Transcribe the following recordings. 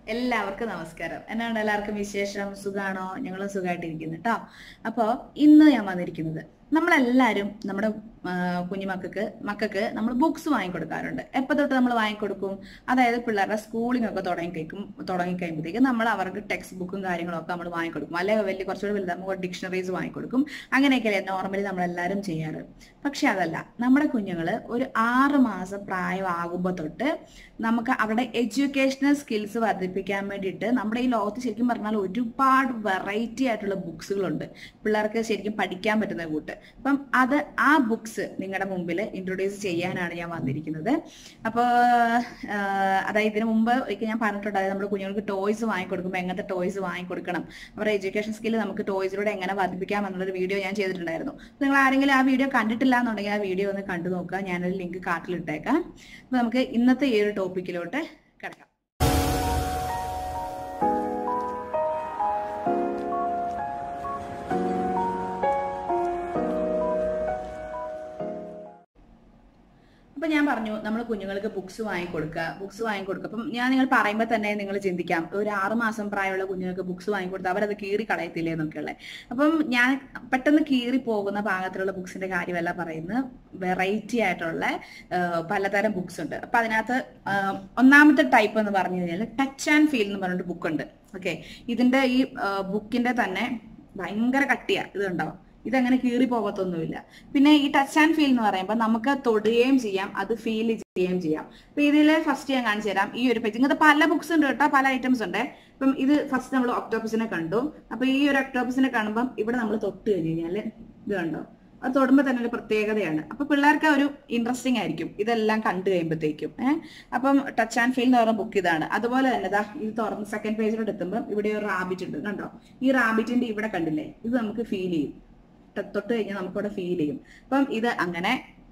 എല്ലാവർക്കും നമസ്കാരം എന്നാണ് എല്ലാവർക്കും വിശേഷം സുഖാണോ ഞങ്ങളും സുഖമായിട്ടിരിക്കുന്നു കേട്ടോ അപ്പോൾ ഇന്ന് ഞാൻ വന്നിരിക്കുന്നത് നമ്മളെല്ലാവരും നമ്മുടെ ആ, കുഞ്ഞുമക്കൾക്ക് മക്കൾക്ക് നമ്മൾ ബുക്സ് വാങ്ങിക്കൊടുക്കാറുണ്ട് എപ്പോൾ തൊട്ട് നമ്മൾ വാങ്ങിക്കൊടുക്കും അതായത് പിള്ളേരുടെ സ്കൂളിംഗ് ഒക്കെ തുടങ്ങി കഴിക്കും തുടങ്ങി കഴിയുമ്പോഴത്തേക്ക് നമ്മൾ അവർക്ക് ടെക്സ്റ്റ് ബുക്കും കാര്യങ്ങളൊക്കെ നമ്മൾ വാങ്ങിക്കൊടുക്കും അല്ലെങ്കിൽ വലിയ കുറച്ചുകൂടി വലുതാകുമ്പോൾ ഡിക്ഷണറീസ് വാങ്ങിക്കൊടുക്കും അങ്ങനെയൊക്കെയല്ലേ നോർമലി നമ്മളെല്ലാവരും ചെയ്യാറ് പക്ഷെ അതല്ല നമ്മുടെ കുഞ്ഞുങ്ങൾ ഒരു ആറ് മാസം പ്രായമാകുമ്പോൾ തൊട്ട് നമുക്ക് അവരുടെ എഡ്യൂക്കേഷണൽ സ്കിൽസ് വർദ്ധിപ്പിക്കാൻ വേണ്ടിയിട്ട് നമ്മുടെ ഈ ലോകത്ത് ശരിക്കും പറഞ്ഞാൽ ഒരുപാട് വെറൈറ്റി ആയിട്ടുള്ള ബുക്സുകളുണ്ട് പിള്ളേർക്ക് ശരിക്കും പഠിക്കാൻ പറ്റുന്ന കൂട്ട് അപ്പം അത് ആ ബുക്സ് നിങ്ങളുടെ മുമ്പിൽ ഇൻട്രൊഡ്യൂസ് ചെയ്യാനാണ് ഞാൻ വന്നിരിക്കുന്നത് അപ്പോൾ അതായത് ഇതിനു മുമ്പ് ഒരിക്കൽ ഞാൻ പറഞ്ഞിട്ടുണ്ടായത് നമ്മുടെ കുഞ്ഞുങ്ങൾക്ക് ടോയ്സ് വാങ്ങിക്കൊടുക്കുമ്പോൾ എങ്ങനത്തെ ടോയ്സ് വാങ്ങിക്കൊടുക്കണം അവരുടെ എഡ്യൂക്കേഷൻ സ്കില്ല് നമുക്ക് ടോയ്സിലൂടെ എങ്ങനെ വർദ്ധിപ്പിക്കാം എന്നുള്ളൊരു വീഡിയോ ഞാൻ ചെയ്തിട്ടുണ്ടായിരുന്നു നിങ്ങൾ ആരെങ്കിലും ആ വീഡിയോ കണ്ടിട്ടില്ല എന്നുണ്ടെങ്കിൽ ആ വീഡിയോ ഒന്ന് കണ്ടു നോക്കുക ഞാനൊരു ലിങ്ക് കാർട്ടിലിട്ടേക്കാം അപ്പോൾ നമുക്ക് ഇന്നത്തെ ഈ ഒരു ടോപ്പിക്കിലോട്ട് കിടക്കാം അപ്പൊ ഞാൻ പറഞ്ഞു നമ്മൾ കുഞ്ഞുങ്ങൾക്ക് ബുക്സ് വാങ്ങിക്കൊടുക്കുക ബുക്സ് വാങ്ങിക്കൊടുക്കുക അപ്പം ഞാൻ നിങ്ങൾ പറയുമ്പോൾ തന്നെ നിങ്ങൾ ചിന്തിക്കാം ഒരു ആറ് മാസം പ്രായമുള്ള കുഞ്ഞുങ്ങൾക്ക് ബുക്സ് വാങ്ങിക്കൊടുത്ത് അവരത് കീറി കളയത്തില്ലേ എന്നൊക്കെയുള്ള അപ്പം ഞാൻ പെട്ടെന്ന് കീറി പോകുന്ന പാകത്തിലുള്ള ബുക്സിന്റെ കാര്യമല്ല പറയുന്നത് വെറൈറ്റി ആയിട്ടുള്ള ആ, പലതരം ബുക്സ് ഉണ്ട് അപ്പൊ അതിനകത്ത് ആ, ഒന്നാമത്തെ ടൈപ്പ് എന്ന് പറഞ്ഞു കഴിഞ്ഞാൽ ടച്ച് ആൻഡ് ഫീൽ എന്ന് പറഞ്ഞിട്ട് ബുക്ക് ഉണ്ട് ഓക്കെ ഇതിന്റെ ഈ ബുക്കിന്റെ തന്നെ ഭയങ്കര കട്ടിയാ ഇത് ഉണ്ടാവും ഇതങ്ങനെ കീറി പോകത്തൊന്നുമില്ല പിന്നെ ഈ ടച്ച് ആൻഡ് ഫീൽ എന്ന് പറയുമ്പോൾ നമുക്ക് തൊടുകയും ചെയ്യാം അത് ഫീൽ ചെയ്യുകയും ചെയ്യാം അപ്പൊ ഇതിൽ ഫസ്റ്റ് ഞാൻ കാണിച്ചു തരാം ഈ ഒരു പേജ് ഇങ്ങനത്തെ പല ബുക്സ് ഉണ്ട് കേട്ടോ പല ഐറ്റംസ് ഉണ്ട് ഇപ്പം ഇത് ഫസ്റ്റ് നമ്മൾ ഒക്ടോപ്പസിനെ കണ്ടു അപ്പൊ ഈ ഒരു ഒക്ടോപ്പസിനെ കാണുമ്പോൾ ഇവിടെ നമ്മൾ തൊട്ട് കഴിഞ്ഞ് കഴിഞ്ഞാല് ഇത് കണ്ടോ അത് തൊടുമ്പോൾ തന്നെ ഒരു പ്രത്യേകതയാണ് അപ്പൊ പിള്ളേർക്ക് ഒരു ഇൻട്രസ്റ്റിംഗ് ആയിരിക്കും ഇതെല്ലാം കണ്ടു കഴിയുമ്പോഴത്തേക്കും ഏഹ് അപ്പം ടച്ച് ആൻഡ് ഫീൽ എന്ന് പറയുന്ന ബുക്ക് ഇതാണ് അതുപോലെ തന്നെ ദാ ഇത് തുറന്ന് സെക്കൻഡ് പേജിലോട്ട് എത്തുമ്പോൾ ഇവിടെ ഒരു റാബിറ്റ് ഉണ്ട് കണ്ടോ ഈ റാബിറ്റിന്റെ ഇവിടെ കണ്ടില്ലേ ഇത് നമുക്ക് ഫീൽ ചെയ്യും തൊ- തൊട്ട് കഴിഞ്ഞാൽ നമുക്കവിടെ ഫീൽ ചെയ്യും അപ്പം ഇത് അങ്ങനെ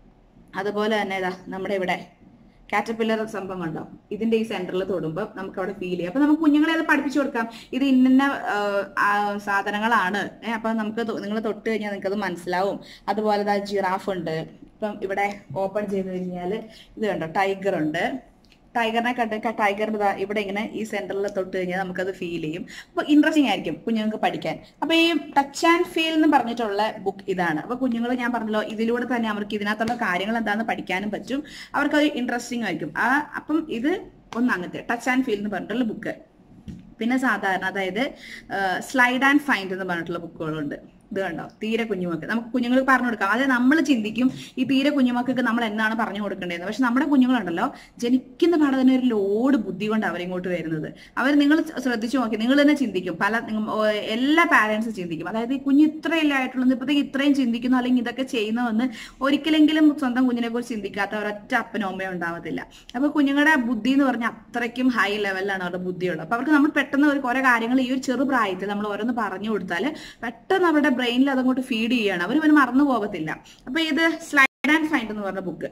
അതുപോലെ തന്നെ ഇതാ നമ്മുടെ ഇവിടെ കാറ്റർപില്ലർ സംഭവം കണ്ടോ ഇതിന്റെ ഈ സെന്ററിൽ തൊടുമ്പോൾ നമുക്ക് അവിടെ ഫീൽ ചെയ്യും അപ്പൊ നമുക്ക് കുഞ്ഞുങ്ങളെ അത് പഠിപ്പിച്ചു കൊടുക്കാം ഇത് ഇന്ന ആ, സാധനങ്ങളാണ് ഏഹ് അപ്പൊ നമുക്ക് നിങ്ങൾ തൊട്ട് കഴിഞ്ഞാൽ നിങ്ങൾക്ക് അത് മനസ്സിലാവും അതുപോലെ ഇതാ ജിറാഫ് ഉണ്ട് ഇപ്പം ഇവിടെ ഓപ്പൺ ചെയ്ത് കഴിഞ്ഞാൽ ഇത് കണ്ടോ ടൈഗർ ഉണ്ട് ടൈഗറിനെ കണ്ട് ടൈഗറിന് ദാ ഇവിടെ ഇങ്ങനെ ഈ സെന്ററിൽ തൊട്ട് കഴിഞ്ഞാൽ നമുക്കത് ഫീൽ ചെയ്യും അപ്പൊ ഇൻട്രസ്റ്റിംഗ് ആയിരിക്കും കുഞ്ഞുങ്ങൾക്ക് പഠിക്കാൻ അപ്പൊ ഈ ടച്ച് ആൻഡ് ഫീൽ എന്ന് പറഞ്ഞിട്ടുള്ള ബുക്ക് ഇതാണ് അപ്പൊ കുഞ്ഞുങ്ങൾ ഞാൻ പറഞ്ഞല്ലോ ഇതിലൂടെ തന്നെ അവർക്ക് ഇതിനകത്തുള്ള കാര്യങ്ങൾ എന്താണെന്ന് പഠിക്കാനും പറ്റും അവർക്ക് അത് ഇൻട്രസ്റ്റിംഗ് ആയിരിക്കും ആ അപ്പം ഇത് ഒന്നാമത്തെ ടച്ച് ആൻഡ് ഫീൽ എന്ന് പറഞ്ഞിട്ടുള്ള ബുക്ക് പിന്നെ സാധാരണ അതായത് സ്ലൈഡ് ആൻഡ് ഫൈൻഡ് എന്ന് പറഞ്ഞിട്ടുള്ള ബുക്കുകളുണ്ട് ഇത് കണ്ടോ തീരെ കുഞ്ഞുമക്കൾ നമുക്ക് കുഞ്ഞുങ്ങൾക്ക് പറഞ്ഞു കൊടുക്കാം അതായത് നമ്മൾ ചിന്തിക്കും ഈ തീരെ കുഞ്ഞുമക്കൾക്ക് നമ്മൾ എന്താണ് പറഞ്ഞു കൊടുക്കേണ്ടത് പക്ഷെ നമ്മുടെ കുഞ്ഞുങ്ങളുണ്ടല്ലോ ജനിക്കുന്ന പാടെ തന്നെ ഒരു ലോഡ് ബുദ്ധി കൊണ്ട് അവരിങ്ങോട്ട് വരുന്നത് അവർ നിങ്ങൾ ശ്രദ്ധിച്ചു നോക്കി നിങ്ങൾ തന്നെ ചിന്തിക്കും പല നിങ്ങ- ഓ, എല്ലാ പാരന്റ്സും ചിന്തിക്കും അതായത് ഈ കുഞ്ഞ് ഇത്രയല്ലേ ആയിട്ടുള്ളത് ഇപ്പോഴത്തേക്ക് ഇത്രയും ചിന്തിക്കുന്നു അല്ലെങ്കിൽ ഇതൊക്കെ ചെയ്യുന്നതെന്ന് ഒരിക്കലെങ്കിലും സ്വന്തം കുഞ്ഞിനെ കുറിച്ച് ചിന്തിക്കാത്ത ഒരൊറ്റ അപ്പനോ അമ്മയോ ഉണ്ടാവത്തില്ല അപ്പൊ കുഞ്ഞുങ്ങളുടെ ബുദ്ധി എന്ന് പറഞ്ഞാൽ അത്രയ്ക്കും ഹൈ ലെവലിലാണ് അവരുടെ ബുദ്ധിയുള്ളത് അപ്പൊ അവർക്ക് നമ്മൾ പെട്ടെന്ന് ഒരു കുറെ കാര്യങ്ങൾ ഈ ഒരു ചെറു പ്രായത്തിൽ നമ്മൾ ഓരോന്ന് പറഞ്ഞു കൊടുത്താൽ പെട്ടെന്ന് അവരുടെ ബ്രെയിനിൽ അതങ്ങോട്ട് ഫീഡ് ചെയ്യാണ് അവർ പിന്നെ മറന്നു പോകത്തില്ല അപ്പൊ ഇത് സ്ലൈഡ് ആൻഡ് ഫൈൻഡ് എന്ന് പറഞ്ഞ ബുക്ക്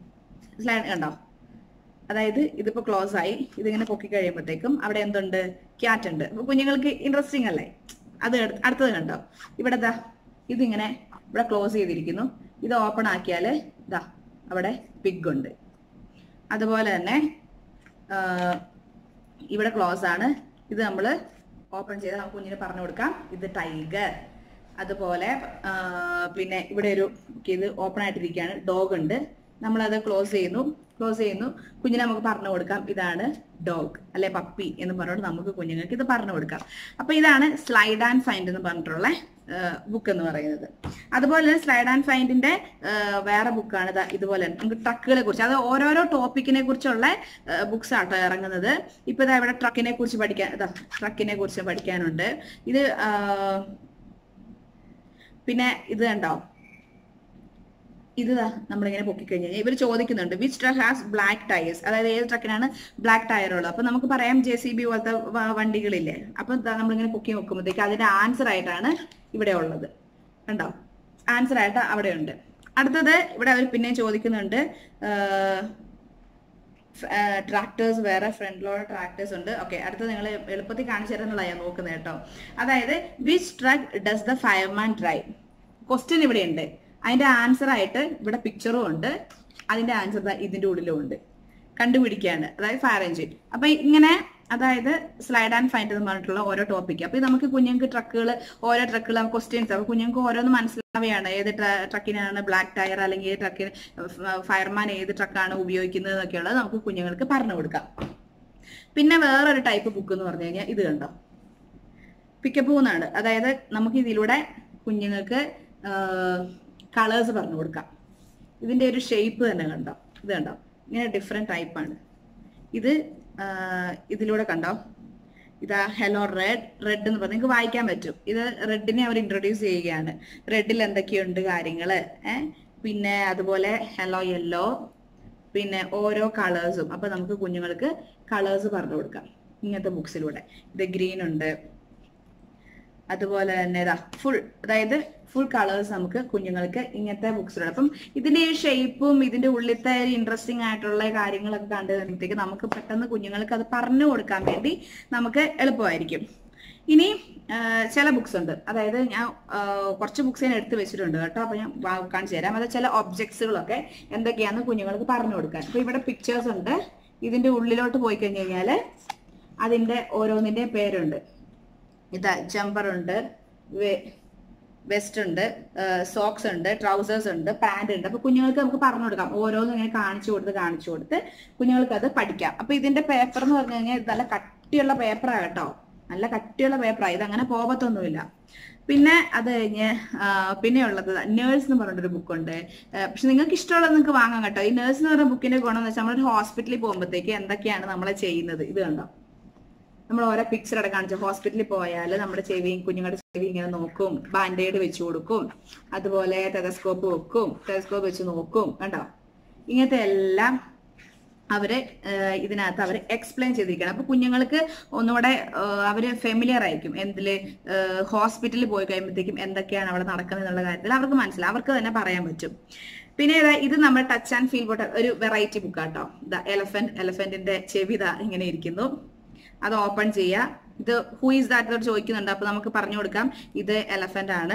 സ്ലൈഡ് കണ്ടോ അതായത് ഇതിപ്പോ ക്ലോസ് ആയി ഇതിങ്ങനെ പൊക്കി കഴിയുമ്പോഴത്തേക്കും അവിടെ എന്തുണ്ട് ക്യാറ്റ് ഉണ്ട് അപ്പൊ കുഞ്ഞുങ്ങൾക്ക് ഇൻട്രസ്റ്റിംഗ് അല്ലേ അത് അടു- അടുത്തത് കണ്ടോ ഇവിടെ ദാ ഇതിങ്ങനെ ഇവിടെ ക്ലോസ് ചെയ്തിരിക്കുന്നു ഇത് ഓപ്പൺ ആക്കിയാല് ഇതാ അവിടെ പിഗ് ഉണ്ട് അതുപോലെ തന്നെ ആ, ഇവിടെ ക്ലോസ് ആണ് ഇത് നമ്മൾ ഓപ്പൺ ചെയ്ത് നമുക്ക് കുഞ്ഞിന് പറഞ്ഞു കൊടുക്കാം ഇത് ടൈഗർ അതുപോലെ ആ, പിന്നെ ഇവിടെ ഒരു ഇത് ഓപ്പൺ ആയിട്ടിരിക്കുകയാണ് ഡോഗ് ഉണ്ട് നമ്മളത് ക്ലോസ് ചെയ്യുന്നു ക്ലോസ് ചെയ്യുന്നു കുഞ്ഞിനെ നമുക്ക് പറഞ്ഞു കൊടുക്കാം ഇതാണ് ഡോഗ് അല്ലെ പപ്പി എന്ന് പറഞ്ഞിട്ട് നമുക്ക് കുഞ്ഞുങ്ങൾക്ക് ഇത് പറഞ്ഞു കൊടുക്കാം അപ്പൊ ഇതാണ് സ്ലൈഡ് ആൻഡ് ഫൈൻഡ് എന്ന് പറഞ്ഞിട്ടുള്ള ബുക്ക് എന്ന് പറയുന്നത് അതുപോലെ തന്നെ സ്ലൈഡ് ആൻഡ് ഫൈൻഡിന്റെ വേറെ ബുക്കാണ് ഇതാ ഇതുപോലെ നമുക്ക് ട്രക്കുകളെ കുറിച്ച് അത് ഓരോരോ ടോപ്പിക്കിനെ കുറിച്ചുള്ള ബുക്സ് ആട്ടോ ഇറങ്ങുന്നത് ഇപ്പൊ ഇതാ ഇവിടെ ട്രക്കിനെ കുറിച്ച് പഠിക്കാൻ ഇതാ ട്രക്കിനെ കുറിച്ച് പഠിക്കാനുണ്ട് ഇത് ആ, പിന്നെ ഇത് കണ്ടോ ഇത് ദാ നമ്മളിങ്ങനെ പൊക്കിക്കഴിഞ്ഞ് കഴിഞ്ഞാൽ ഇവർ ചോദിക്കുന്നുണ്ട് which truck has black tyres അതായത് ഏത് ട്രക്കിനാണ് ബ്ലാക്ക് ടയർ ഉള്ളത് അപ്പൊ നമുക്ക് പറയാം ജെ സി ബി പോലത്തെ വ- വണ്ടികളില്ലേ അപ്പൊ ദാ നമ്മളിങ്ങനെ പൊക്കി വെക്കുമ്പോഴത്തേക്ക് അതിന്റെ ആൻസർ ആയിട്ടാണ് ഇവിടെ ഉള്ളത് കണ്ടോ ആൻസർ ആയിട്ട് അവിടെ ഉണ്ട് അടുത്തത് ഇവിടെ അവർ പിന്നെ ചോദിക്കുന്നുണ്ട് ട്രാക്ടേഴ്സ് വേറെ ഫ്രണ്ട് ലോഡ് ട്രാക്ടേഴ്സ് ഉണ്ട് ഓക്കെ അടുത്തത് നിങ്ങൾ എളുപ്പത്തിൽ കാണിച്ചു തരുന്നുള്ള ഞാൻ നോക്കുന്നത് കേട്ടോ അതായത് which truck does the fireman drive question ഇവിടെ ഉണ്ട് അതിന്റെ ആൻസർ ആയിട്ട് ഇവിടെ പിക്ചറും ഉണ്ട് അതിന്റെ ആൻസർ ഇതിന്റെ ഉള്ളിലും ഉണ്ട് കണ്ടുപിടിക്കുകയാണ് അതായത് ഫയർ എഞ്ചിൻ അപ്പൊ ഇങ്ങനെ അതായത് സ്ലൈഡ് ആൻഡ് ഫൈൻഡ് എന്ന് പറഞ്ഞിട്ടുള്ള ഓരോ ടോപ്പിക് അപ്പൊ ഇത് നമുക്ക് കുഞ്ഞുങ്ങൾക്ക് ട്രക്കുകൾ ഓരോ ട്രക്കുകൾ ക്വസ്റ്റ്യൻസ് അപ്പൊ കുഞ്ഞുങ്ങൾക്ക് ഓരോന്ന് മനസ്സിലാവുകയാണ് ഏത് ട്രക്കിനാണ് ബ്ലാക്ക് ടയർ അല്ലെങ്കിൽ ഏത് ട്രക്കിന് ഫയർമാൻ ഏത് ട്രക്കാണ് ഉപയോഗിക്കുന്നത് എന്നൊക്കെയുള്ളത് നമുക്ക് കുഞ്ഞുങ്ങൾക്ക് പറഞ്ഞു കൊടുക്കാം പിന്നെ വേറൊരു ടൈപ്പ് ബുക്ക് എന്ന് പറഞ്ഞു കഴിഞ്ഞാൽ ഇത് കണ്ടോ പിക്കപ്പ് എന്നാണ് അതായത് നമുക്ക് ഇതിലൂടെ കുഞ്ഞുങ്ങൾക്ക് കളേഴ്സ് പറഞ്ഞു കൊടുക്കാം ഇതിന്റെ ഒരു ഷേപ്പ് തന്നെ കണ്ടോ ഇത് കണ്ടോ ഇങ്ങനെ ഡിഫറെന്റ് ടൈപ്പാണ് ഇത് ആ, ഇതിലൂടെ കണ്ടോ ഇതാ ഹെലോ റെഡ് റെഡ് എന്ന് പറഞ്ഞ് നിങ്ങൾക്ക് വായിക്കാൻ പറ്റും ഇത് റെഡിനെ അവർ ഇൻട്രൊഡ്യൂസ് ചെയ്യുകയാണ് റെഡിൽ എന്തൊക്കെയുണ്ട് കാര്യങ്ങള് ഏഹ് പിന്നെ അതുപോലെ ഹെലോ യെല്ലോ പിന്നെ ഓരോ കളേഴ്സും അപ്പൊ നമുക്ക് കുഞ്ഞുങ്ങൾക്ക് കളേഴ്സ് പറഞ്ഞു കൊടുക്കാം ഇങ്ങനത്തെ ബുക്സിലൂടെ ഇത് ഗ്രീൻ ഉണ്ട് അതുപോലെ തന്നെ ഇതാ ഫുൾ അതായത് ഫുൾ കളേഴ്സ് നമുക്ക് കുഞ്ഞുങ്ങൾക്ക് ഇങ്ങനത്തെ ബുക്സിലുണ്ട് അപ്പം ഇതിന്റെ ഈ ഷേപ്പും ഇതിന്റെ ഉള്ളിലത്തെ ഇൻട്രസ്റ്റിംഗ് ആയിട്ടുള്ള കാര്യങ്ങളൊക്കെ കണ്ടു കഴിയുമ്പോഴത്തേക്ക് നമുക്ക് പെട്ടെന്ന് കുഞ്ഞുങ്ങൾക്ക് അത് പറഞ്ഞു കൊടുക്കാൻ വേണ്ടി നമുക്ക് എളുപ്പമായിരിക്കും ഇനി ആ, ചില ബുക്സ് ഉണ്ട് അതായത് ഞാൻ ആ, കുറച്ച് ബുക്സ് ഞാൻ എടുത്ത് വെച്ചിട്ടുണ്ട് കേട്ടോ അപ്പൊ ഞാൻ വാ- കാണിച്ചു തരാം അത് ചില ഒബ്ജക്ട്സുകളൊക്കെ എന്തൊക്കെയാന്ന് കുഞ്ഞുങ്ങൾക്ക് പറഞ്ഞു കൊടുക്കാൻ അപ്പൊ ഇവിടെ പിക്ചേഴ്സ് ഉണ്ട് ഇതിന്റെ ഉള്ളിലോട്ട് പോയി കഴിഞ്ഞു കഴിഞ്ഞാല് അതിന്റെ ഓരോന്നിന്റെ പേരുണ്ട് ഇതാ ജമ്പർ ഉണ്ട് വെസ്റ്റ് ഉണ്ട് സോക്സ് ഉണ്ട് ട്രൗസേഴ്സ് ഉണ്ട് പാന്റ് ഉണ്ട് അപ്പൊ കുഞ്ഞുങ്ങൾക്ക് നമുക്ക് പറഞ്ഞു കൊടുക്കാം ഓരോന്നും ഇങ്ങനെ കാണിച്ചു കൊടുത്ത് കാണിച്ചു കൊടുത്ത് കുഞ്ഞുങ്ങൾക്ക് അത് പഠിക്കാം അപ്പൊ ഇതിന്റെ പേപ്പർ എന്ന് പറഞ്ഞു കഴിഞ്ഞാൽ ഇത് നല്ല കട്ടിയുള്ള പേപ്പറാണ് കേട്ടോ നല്ല കട്ടിയുള്ള പേപ്പറാണ് ഇത് അങ്ങനെ പോകത്തൊന്നുമില്ല പിന്നെ അത് കഴിഞ്ഞ് ആ, പിന്നെ ഉള്ളത് നേഴ്സ് എന്ന് പറഞ്ഞിട്ടൊരു ബുക്കുണ്ട് പക്ഷെ നിങ്ങൾക്ക് ഇഷ്ടമുള്ളത് നിങ്ങൾക്ക് വാങ്ങാം കേട്ടോ ഈ നേഴ്സ് എന്ന് പറഞ്ഞ ബുക്കിന്റെ ഗുണം എന്ന് വെച്ചാൽ നമ്മളൊരു ഹോസ്പിറ്റലിൽ പോകുമ്പോഴത്തേക്ക് എന്തൊക്കെയാണ് നമ്മളെ ചെയ്യുന്നത് ഇത് കണ്ടോ നമ്മൾ ഓരോ പിക്ചർ അവിടെ കാണിച്ചു ഹോസ്പിറ്റലിൽ പോയാൽ നമ്മുടെ ചെവി കുഞ്ഞുങ്ങളുടെ ചെവി ഇങ്ങനെ നോക്കും ബാൻഡേഡ് വെച്ച് കൊടുക്കും അതുപോലെ ടെലസ്കോപ്പ് വെക്കും ടെലസ്കോപ്പ് വെച്ച് നോക്കും കണ്ടോ ഇങ്ങനത്തെ എല്ലാം അവര് ഏഹ്, ഇതിനകത്ത് അവർ എക്സ്പ്ലെയിൻ ചെയ്തിരിക്കണം അപ്പൊ കുഞ്ഞുങ്ങൾക്ക് ഒന്നുകൂടെ ഏഹ്, അവര് ഫെമിലിയർ ആയിരിക്കും എന്തില് ഹോസ്പിറ്റലിൽ പോയി കഴിയുമ്പോഴത്തേക്കും എന്തൊക്കെയാണ് അവിടെ നടക്കുന്നത് എന്നുള്ള കാര്യത്തിൽ അവർക്ക് മനസ്സിലാവും അവർക്ക് തന്നെ പറയാൻ പറ്റും പിന്നെ ഇതാ ഇത് നമ്മുടെ ടച്ച് ആൻഡ് ഫീൽ ബോട്ടൽ ഒരു വെറൈറ്റി ബുക്കാട്ടോ ദ എലഫന്റ് എലഫന്റിന്റെ ചെവി ദാ ഇങ്ങനെ ഇരിക്കുന്നു അത് ഓപ്പൺ ചെയ്യുക ഇത് ഹൂ ഈസ് ദാറ്റ് ചോദിക്കുന്നുണ്ട് അപ്പൊ നമുക്ക് പറഞ്ഞു കൊടുക്കാം ഇത് എലഫന്റ് ആണ്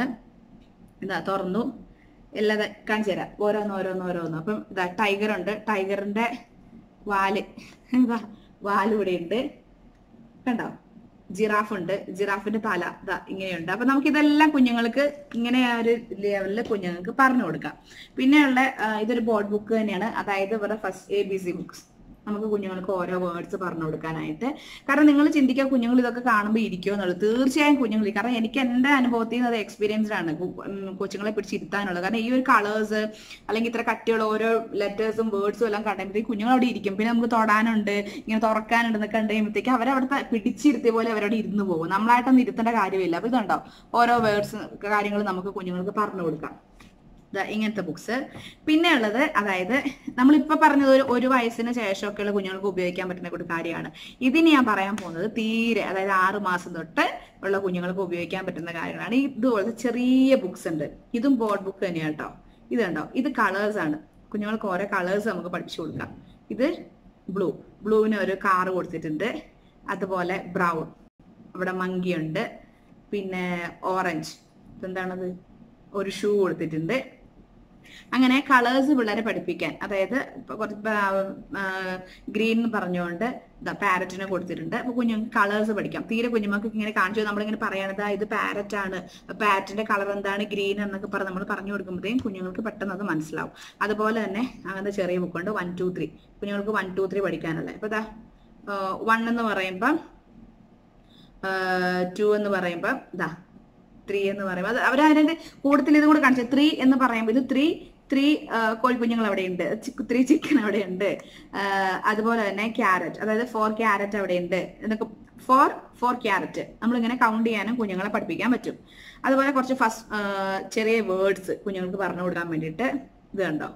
ഇതാ തുറന്നു എല്ലാം ദാ കാണിച്ചു തരാം ഓരോന്ന് ഓരോന്ന് ഓരോന്ന് അപ്പം ഇതാ ടൈഗർ ഉണ്ട് ടൈഗറിന്റെ വാല് ഇതാ വാല് ഇവിടെ ഉണ്ട് കണ്ടോ ജിറാഫ് ഉണ്ട് ജിറാഫിന്റെ തല ഇതാ ഇങ്ങനെയുണ്ട് അപ്പൊ നമുക്ക് ഇതെല്ലാം കുഞ്ഞുങ്ങൾക്ക് ഇങ്ങനെ ആ ഒരു ലെവലിൽ കുഞ്ഞുങ്ങൾക്ക് പറഞ്ഞു കൊടുക്കാം പിന്നെയുള്ള ആ, ഇതൊരു ബോർഡ് ബുക്ക് തന്നെയാണ് അതായത് ഇവരുടെ first A B C books നമുക്ക് കുഞ്ഞുങ്ങൾക്ക് ഓരോ വേർഡ്സ് പറഞ്ഞു കൊടുക്കാനായിട്ട് കാരണം നിങ്ങൾ ചിന്തിക്കുക കുഞ്ഞുങ്ങൾ ഇതൊക്കെ കാണുമ്പോൾ ഇരിക്കുമോ എന്നുള്ളത് തീർച്ചയായും കുഞ്ഞുങ്ങൾ കാരണം എനിക്ക് എന്റെ അനുഭവത്തിൽ നിന്ന് അത് എക്സ്പീരിയൻസ്ഡ് ആണ് കു- ഉം, കൊച്ചുങ്ങളെ പിടിച്ചിരുത്താനുള്ളത് കാരണം ഈ ഒരു കളേഴ്സ് അല്ലെങ്കിൽ ഇത്ര കട്ടിയുള്ള ഓരോ ലെറ്റേഴ്സും വേർഡ്സും എല്ലാം കണ്ടുമ്പോഴത്തേക്ക് കുഞ്ഞുങ്ങൾ അവിടെ ഇരിക്കും പിന്നെ നമുക്ക് തൊടാനുണ്ട് ഇങ്ങനെ തുറക്കാനുണ്ട് എന്നൊക്കെ കണ്ടു കഴിയുമ്പോഴത്തേക്ക് അവരവിടെ ത- പിടിച്ചിരുത്തിയ പോലെ അവരവിടെ ഇരുന്ന് പോകും നമ്മളായിട്ടൊന്നും ഇരുത്തേണ്ട കാര്യമില്ല അപ്പൊ ഇതുണ്ടോ ഓരോ വേർഡ്സ് കാര്യങ്ങൾ നമുക്ക് കുഞ്ഞുങ്ങൾക്ക് പറഞ്ഞു കൊടുക്കാം ദാ ഇങ്ങനത്തെ ബുക്സ് പിന്നെ ഉള്ളത് അതായത് നമ്മളിപ്പോ പറഞ്ഞത് ഒരു ഒരു വയസ്സിന് ശേഷമൊക്കെയുള്ള കുഞ്ഞുങ്ങൾക്ക് ഉപയോഗിക്കാൻ പറ്റുന്ന ഒരു കാര്യമാണ് ഇതിന് ഞാൻ പറയാൻ പോകുന്നത് തീരെ അതായത് ആറ് മാസം തൊട്ട് ഉള്ള കുഞ്ഞുങ്ങൾക്ക് ഉപയോഗിക്കാൻ പറ്റുന്ന കാര്യങ്ങളാണ് ഇതുപോലത്തെ ചെറിയ ബുക്സ് ഉണ്ട് ഇതും ബോർഡ് ബുക്ക് തന്നെയാണ് കേട്ടോ ഇത് കണ്ടോ ഇത് കളേഴ്സ് ആണ് കുഞ്ഞുങ്ങൾക്ക് ഓരോ കളേഴ്സ് നമുക്ക് പഠിപ്പിച്ചു കൊടുക്കാം ഇത് ബ്ലൂ ബ്ലൂവിന് ഒരു കാറ് കൊടുത്തിട്ടുണ്ട് അതുപോലെ ബ്രൗൺ അവിടെ മങ്കിയുണ്ട് പിന്നെ ഓറഞ്ച് ഇതെന്താണത് ഒരു ഷൂ കൊടുത്തിട്ടുണ്ട് അങ്ങനെ കളേഴ്സ് പിള്ളേരെ പഠിപ്പിക്കാൻ അതായത് ഇപ്പൊ കുറച്ച് ഗ്രീൻ എന്ന് പറഞ്ഞുകൊണ്ട് പാരറ്റിനെ കൊടുത്തിട്ടുണ്ട് അപ്പൊ കുഞ്ഞുങ്ങൾക്ക് കളേഴ്സ് പഠിക്കാം തീരെ കുഞ്ഞുങ്ങൾക്ക് ഇങ്ങനെ കാണിച്ചു നമ്മളിങ്ങനെ പറയണത് ഇത് പാരറ്റ് ആണ് പാരറ്റിന്റെ കളർ എന്താണ് ഗ്രീൻ എന്നൊക്കെ പറഞ്ഞ് നമ്മൾ പറഞ്ഞു കൊടുക്കുമ്പോഴത്തേക്കും കുഞ്ഞുങ്ങൾക്ക് പെട്ടെന്ന് അത് മനസ്സിലാവും അതുപോലെ തന്നെ അങ്ങനത്തെ ചെറിയ ബുക്കുണ്ട് വൺ ടു ത്രീ കുഞ്ഞുങ്ങൾക്ക് വൺ ടു ത്രീ പഠിക്കാനുള്ള ഇപ്പൊ ഇതാ വൺ എന്ന് പറയുമ്പം ടു എന്ന് പറയുമ്പം ഇതാ ത്രീ എന്ന് പറയുമ്പോൾ അത് അവർ അതിന്റെ കൂടുതൽ ഇതും കൂടെ കാണിച്ചത് ത്രീ എന്ന് പറയുമ്പോൾ ഇത് ത്രീ ത്രീ കോഴിക്കുഞ്ഞുങ്ങൾ അവിടെ ഉണ്ട് ത്രീ ചിക്കൻ അവിടെ ഉണ്ട് അതുപോലെ തന്നെ ക്യാരറ്റ് അതായത് ഫോർ ക്യാരറ്റ് അവിടെ ഉണ്ട് എന്നൊക്കെ ഫോർ ഫോർ ക്യാരറ്റ് നമ്മളിങ്ങനെ കൗണ്ട് ചെയ്യാനും കുഞ്ഞുങ്ങളെ പഠിപ്പിക്കാൻ പറ്റും അതുപോലെ കുറച്ച് ഫസ്റ്റ് ചെറിയ വേർഡ്സ് കുഞ്ഞുങ്ങൾക്ക് പറഞ്ഞു കൊടുക്കാൻ വേണ്ടിയിട്ട് ഇത് കണ്ടോ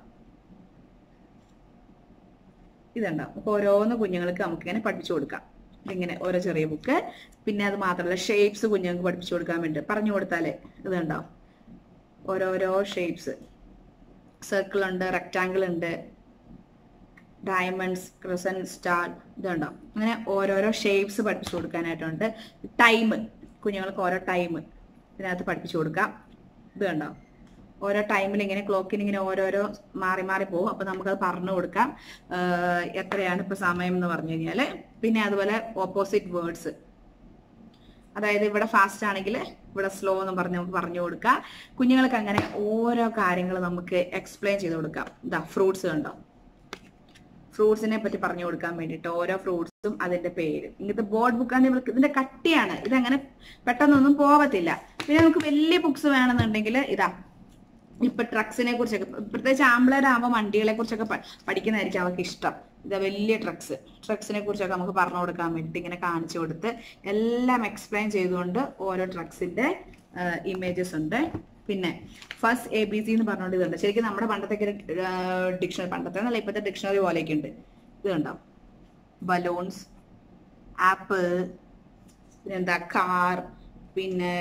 ഇതുണ്ടോ അപ്പൊ ഓരോന്ന് കുഞ്ഞുങ്ങൾക്ക് നമുക്കിങ്ങനെ പഠിപ്പിച്ചു കൊടുക്കാം ഇതിങ്ങനെ ഓരോ ചെറിയ ബുക്ക് പിന്നെ അത് മാത്രമല്ല ഷേപ്സ് കുഞ്ഞുങ്ങൾക്ക് പഠിപ്പിച്ചു കൊടുക്കാൻ വേണ്ടി പറഞ്ഞു കൊടുത്താലേ ഇത് കണ്ടോ ഓരോരോ ഷേപ്സ് സർക്കിൾ ഉണ്ട് റെക്റ്റാങ്കിൾ ഉണ്ട് ഡയമണ്ട്സ് ക്രിസൻ സ്റ്റാർ ഇതുണ്ടോ അങ്ങനെ ഓരോരോ ഷേപ്സ് പഠിപ്പിച്ചു കൊടുക്കാനായിട്ടുണ്ട് ടൈം കുഞ്ഞുങ്ങൾക്ക് ഓരോ ടൈം ഇതിനകത്ത് പഠിപ്പിച്ചു കൊടുക്കാം ഇത് കണ്ടോ ഓരോ ടൈമിൽ ഇങ്ങനെ ക്ലോക്കിന് ഇങ്ങനെ ഓരോരോ മാറി മാറി പോകും അപ്പൊ നമുക്കത് പറഞ്ഞു കൊടുക്കാം ആഹ് എത്രയാണ് ഇപ്പൊ സമയം എന്ന് പറഞ്ഞു കഴിഞ്ഞാല് പിന്നെ അതുപോലെ ഓപ്പോസിറ്റ് വേർഡ്സ് അതായത് ഇവിടെ ഫാസ്റ്റ് ആണെങ്കിൽ ഇവിടെ സ്ലോ എന്ന് പറഞ്ഞ് നമുക്ക് പറഞ്ഞു കൊടുക്കാം കുഞ്ഞുങ്ങൾക്ക് അങ്ങനെ ഓരോ കാര്യങ്ങൾ നമുക്ക് എക്സ്പ്ലെയിൻ ചെയ്ത് കൊടുക്കാം ഇതാ ഫ്രൂട്ട്സ് കണ്ടോ ഫ്രൂട്ട്സിനെ പറ്റി പറഞ്ഞു കൊടുക്കാൻ വേണ്ടിയിട്ട് ഓരോ ഫ്രൂട്ട്സും അതിന്റെ പേര് ഇങ്ങനത്തെ ബോർഡ് ബുക്കാണ് ഇവർക്ക് ഇതിന്റെ കട്ടിയാണ് ഇതങ്ങനെ പെട്ടെന്നൊന്നും പോവത്തില്ല പിന്നെ നമുക്ക് വലിയ ബുക്സ് വേണമെന്നുണ്ടെങ്കിൽ ഇതാ ഇപ്പൊ ട്രക്സിനെ കുറിച്ചൊക്കെ പ്രത്യേകിച്ച് ആമ്പിളരാകുമ്പോൾ വണ്ടികളെ കുറിച്ചൊക്കെ പ- പഠിക്കുന്നതായിരിക്കും അവർക്ക് ഇഷ്ടം ഇതാ വലിയ ട്രക്സ് ട്രക്സിനെ കുറിച്ചൊക്കെ നമുക്ക് പറഞ്ഞു കൊടുക്കാൻ വേണ്ടിയിട്ട് ഇങ്ങനെ കാണിച്ചു കൊടുത്ത് എല്ലാം എക്സ്പ്ലെയിൻ ചെയ്തുകൊണ്ട് ഓരോ ട്രക്സിന്റെ ഇമേജസ് ഉണ്ട് പിന്നെ ഫസ്റ്റ് എ ബി സി എന്ന് പറഞ്ഞുകൊണ്ട് ഇതുണ്ട് ശരിക്കും നമ്മുടെ പണ്ടത്തെ ഡിക്ഷണറി പണ്ടത്തെ എന്നല്ല ഇപ്പോഴത്തെ ഡിക്ഷണറി പോലെയൊക്കെ ഉണ്ട് ഇത് കണ്ടോ ബലൂൺസ് ആപ്പിൾ പിന്നെന്താ കാർ പിന്നെ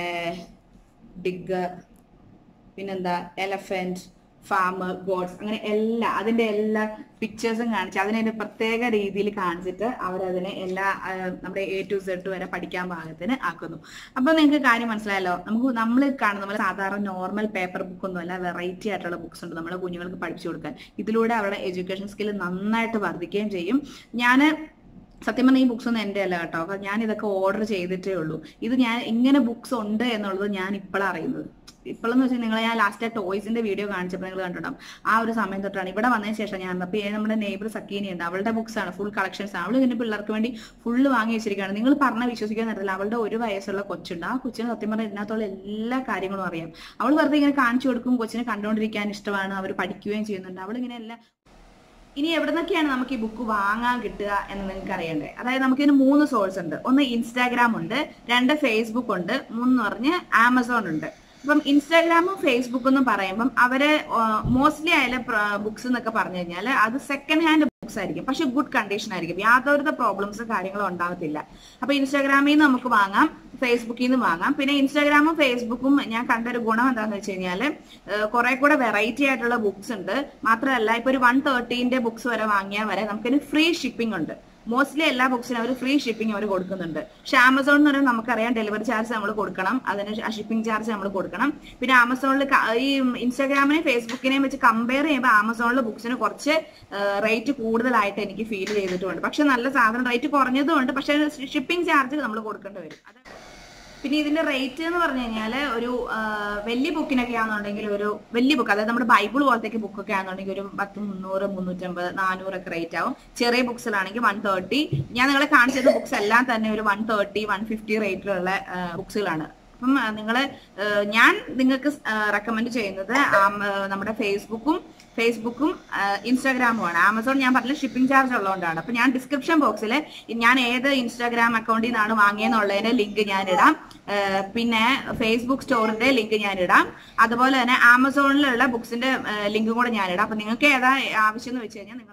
ഡിഗർ പിന്നെന്താ എലഫന്റ് ഫാമർ ഗോഡ്സ് അങ്ങനെ എല്ലാ അതിന്റെ എല്ലാ പിക്ചേഴ്സും കാണിച്ച് അതിനെ ഒരു പ്രത്യേക രീതിയിൽ കാണിച്ചിട്ട് അവരതിനെ എല്ലാ ആ, നമ്മുടെ എ ടു സെഡ് വരെ പഠിക്കാൻ പാകത്തിന് ആക്കുന്നു അപ്പൊ നിങ്ങൾക്ക് കാര്യം മനസ്സിലായല്ലോ നമുക്ക് നമ്മൾ കാണുന്ന പോലെ സാധാരണ നോർമൽ പേപ്പർ ബുക്ക് ഒന്നും അല്ല വെറൈറ്റി ആയിട്ടുള്ള ബുക്സ് ഉണ്ട് നമ്മുടെ കുഞ്ഞുങ്ങൾക്ക് പഠിച്ചു കൊടുക്കാൻ ഇതിലൂടെ അവരുടെ എഡ്യൂക്കേഷൻ സ്കിൽ നന്നായിട്ട് വർദ്ധിക്കുകയും ചെയ്യും ഞാൻ സത്യം പറഞ്ഞാൽ ഈ ബുക്സ് ഒന്നും എൻ്റെ അല്ല കേട്ടോ അപ്പൊ ഞാൻ ഇതൊക്കെ ഓർഡർ ചെയ്തിട്ടേ ഉള്ളൂ ഇത് ഞാൻ ഇങ്ങനെ ബുക്സ് ഉണ്ട് എന്നുള്ളത് ഞാൻ ഇപ്പോഴാണ് അറിയുന്നത് ഇപ്പോഴെന്ന് വെച്ചാൽ നിങ്ങൾ ഞാൻ ലാസ്റ്റ് ആ ടോയ്സിന്റെ വീഡിയോ കാണിച്ചപ്പോൾ നിങ്ങൾ കണ്ടിട്ടുണ്ടാവും ആ ഒരു സമയം തൊട്ടാണ് ഇവിടെ വന്നതിന് ശേഷം ഞാൻ അപ്പൊ നമ്മുടെ നെയ്ബർ സക്കീനി ഉണ്ട് അവളുടെ ബുക്സ് ആണ് ഫുൾ കളക്ഷൻസ് ആണ് അവൾ ഇതിന്റെ പിള്ളേർക്ക് വേണ്ടി ഫുള്ള് വാങ്ങി വെച്ചിരിക്കുകയാണ് നിങ്ങൾ പറഞ്ഞ വിശ്വസിക്കാൻ നേരത്തില്ല അവളുടെ ഒരു വയസ്സുള്ള കൊച്ചുണ്ട് ആ കൊച്ചിന് സത്യം പറഞ്ഞാൽ ഇതിനകത്തുള്ള എല്ലാ കാര്യങ്ങളും അറിയാം അവൾ വെറുതെ ഇങ്ങനെ കാണിച്ചു കൊടുക്കും കൊച്ചിനെ കണ്ടുകൊണ്ടിരിക്കാൻ ഇഷ്ടമാണ് അവർ പഠിക്കുകയും ചെയ്യുന്നുണ്ട് അവൾ ഇങ്ങനെ എല്ലാം ഇനി എവിടെ നിന്നൊക്കെയാണ് നമുക്ക് ഈ ബുക്ക് വാങ്ങാൻ കിട്ടുക എന്ന് നിങ്ങൾക്ക് അറിയണ്ടേ അതായത് നമുക്ക് ഇതിന് മൂന്ന് സോഴ്സ് ഉണ്ട് ഒന്ന് ഇൻസ്റ്റാഗ്രാം ഉണ്ട് രണ്ട് ഫേസ്ബുക്ക് ഉണ്ട് മൂന്ന് പറഞ്ഞ് ആമസോൺ ഉണ്ട് അപ്പം ഇൻസ്റ്റാഗ്രാമും ഫേസ്ബുക്കും എന്ന് പറയുമ്പം അവര് മോസ്റ്റ്ലി ആയാലും ബുക്സ് എന്നൊക്കെ പറഞ്ഞു കഴിഞ്ഞാൽ അത് സെക്കൻഡ് ഹാൻഡ് ബുക്സ് ആയിരിക്കും പക്ഷെ ഗുഡ് കണ്ടീഷൻ ആയിരിക്കും യാതൊരു പ്രോബ്ലംസ് കാര്യങ്ങളും ഉണ്ടാകത്തില്ല അപ്പൊ ഇൻസ്റ്റാഗ്രാമിൽ നിന്ന് നമുക്ക് വാങ്ങാം ഫേസ്ബുക്കിൽ നിന്ന് വാങ്ങാം പിന്നെ ഇൻസ്റ്റാഗ്രാമും ഫേസ്ബുക്കും ഞാൻ കണ്ട ഒരു ഗുണം എന്താണെന്ന് വെച്ച് കഴിഞ്ഞാൽ കുറെ കൂടെ വെറൈറ്റി ആയിട്ടുള്ള ബുക്സ് ഉണ്ട് മാത്രമല്ല ഇപ്പൊ ഒരു വൺ തേർട്ടീന്റെ ബുക്സ് വരെ വാങ്ങിയാൽ വരെ നമുക്കൊരു ഫ്രീ ഷിപ്പിംഗ് ഉണ്ട് മോസ്റ്റ്ലി എല്ലാ ബുക്സിനും അവർ ഫ്രീ ഷിപ്പിംഗ് അവർ കൊടുക്കുന്നുണ്ട് പക്ഷെ ആമസോൺ എന്ന് പറയുമ്പോൾ നമുക്കറിയാം ഡെലിവറി ചാർജ് നമ്മൾ കൊടുക്കണം അതിന് ഷിപ്പിംഗ് ചാർജ് നമ്മൾ കൊടുക്കണം പിന്നെ ആമസോണിൽ ഈ ഇൻസ്റ്റാഗ്രാമിനെയും ഫേസ്ബുക്കിനെയും വെച്ച് കമ്പയർ ചെയ്യുമ്പോൾ ആമസോണിലെ ബുക്സിന് കുറച്ച് റേറ്റ് കൂടുതലായിട്ട് എനിക്ക് ഫീൽ ചെയ്തിട്ടുണ്ട് പക്ഷെ നല്ല സാധനം റേറ്റ് കുറഞ്ഞതും ഉണ്ട് പക്ഷെ ഷിപ്പിംഗ് ചാർജ് നമ്മൾ കൊടുക്കേണ്ടി വരും അത് പിന്നെ ഇതിന്റെ റേറ്റ് എന്ന് പറഞ്ഞു കഴിഞ്ഞാൽ ഒരു ആ, വലിയ ബുക്കിനൊക്കെ ആണെന്നുണ്ടെങ്കിൽ ഒരു വലിയ ബുക്ക് അതായത് നമ്മുടെ ബൈബിൾ പോലത്തെ ബുക്കൊക്കെ ആണെന്നുണ്ടെങ്കിൽ ഒരു പത്ത് മുന്നൂറ് മുന്നൂറ്റമ്പത് നാനൂറൊക്കെ റേറ്റ് ആവും ചെറിയ ബുക്സിലാണെങ്കിൽ വൺ തേർട്ടി ഞാൻ നിങ്ങളെ കാണിച്ചത് ബുക്സ് എല്ലാം തന്നെ ഒരു വൺ തേർട്ടി വൺ ഫിഫ്റ്റി റേറ്റിലുള്ള ബുക്സുകളാണ് അപ്പം നിങ്ങൾ ഞാൻ നിങ്ങൾക്ക് റെക്കമെൻഡ് ചെയ്യുന്നത് ആം- ആ, നമ്മുടെ ഫേസ്ബുക്കും ഫേസ്ബുക്കും ഇൻസ്റ്റാഗ്രാമുമാണ് ആമസോൺ ഞാൻ പറഞ്ഞ ഷിപ്പിംഗ് ചാർജ് ഉള്ളതുകൊണ്ടാണ് അപ്പൊ ഞാൻ ഡിസ്ക്രിപ്ഷൻ ബോക്സിൽ ഞാൻ ഏത് ഇൻസ്റ്റാഗ്രാം അക്കൗണ്ടിൽ നിന്നാണ് വാങ്ങിയെന്നുള്ളതിന്റെ ലിങ്ക് ഞാൻ ഇടാം ആ, പിന്നെ ഫേസ്ബുക്ക് സ്റ്റോറിന്റെ ലിങ്ക് ഞാൻ ഇടാം അതുപോലെ തന്നെ ആമസോണിലുള്ള ബുക്സിന്റെ ലിങ്കും കൂടെ ഞാൻ ഇടാം അപ്പൊ നിങ്ങൾക്ക് ഏതാ ആവശ്യം എന്ന് വെച്ച് കഴിഞ്ഞാൽ നിങ്ങൾ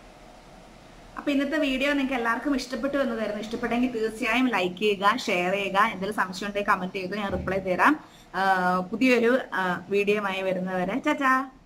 അപ്പൊ ഇന്നത്തെ വീഡിയോ നിങ്ങൾക്ക് എല്ലാവർക്കും ഇഷ്ടപ്പെട്ടു എന്ന് തരുന്നു ഇഷ്ടപ്പെട്ടെങ്കിൽ തീർച്ചയായും ലൈക്ക് ചെയ്യുക ഷെയർ ചെയ്യുക എന്തെങ്കിലും സംശയം ഉണ്ടെങ്കിൽ കമന്റ് ചെയ്തു ഞാൻ റിപ്ലൈ തരാം ആ, പുതിയൊരു വീഡിയോയുമായി വരുന്നവരെ ചാച്ചാ